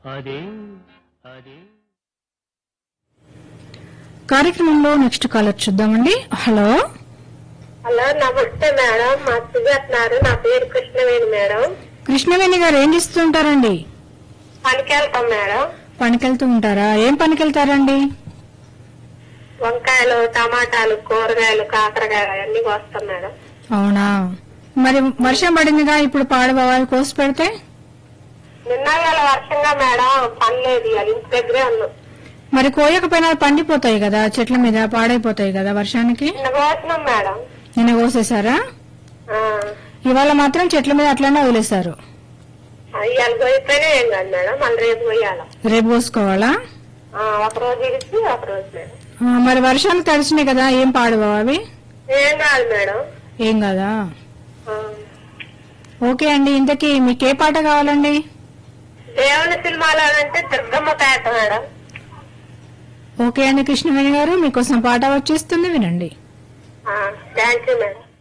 అదే అదే కార్యక్రమంలో నెక్స్ట్ కాలర్ చూద్దామండి హలో హలో నమస్తే మేడం మా సుజాత్నారు నా పేరు కృష్ణవేణి మేడం కృష్ణవేణి గారు ఏం చేస్తుంటారండి పనికి వెళ్తాం మేడం పనికెళ్తూ ఉంటారా ఏం పనికెళ్తారండి వంకాయలు టమాటాలు కూరగాయలు కాకరకాయలు అన్ని కోస్తాం మేడం అవునా మరి వర్షం పడిందిగా ఇప్పుడు పాడబావాలి కోసి పెడితే నిన్న వేళ వర్షంగా మేడం పని లేదు ఇవాళ ఇంటి దగ్గరే ఉన్నాం మరి కోయకపోయినా పండిపోతాయి కదా చెట్ల మీద పాడైపోతాయి కదా వర్షానికి నిన్న కోసినాం మేడం నిన్న కోసేశారా ఆ, ఇవాళ మాత్రం చెట్ల మీద అట్లనే వదిలేశారు ఇవాళ పోయిపోయినా ఏం కాదు మేడం మళ్ళీ రేపు పోయాలి రేపు కోసుకోవాలా ఒక రోజు ఇడిచి ఒక రోజు మేడం ఆ, మరి వర్షానికి తడిచినాయి కదా ఏం పాడబావు అవి ఏం కాదు మేడం ఏం కదా ఆ, ఓకే అండి ఇంతకీ మీకు ఏ పాట కావాలండి దేవుని సినిమాలో అంటే దుర్గమ్మ పేట మేడం ఓకే అండి కృష్ణవేణి గారు మీకోసం పాట వచ్చేస్తుంది వినండి థ్యాంక్ యూ మేడం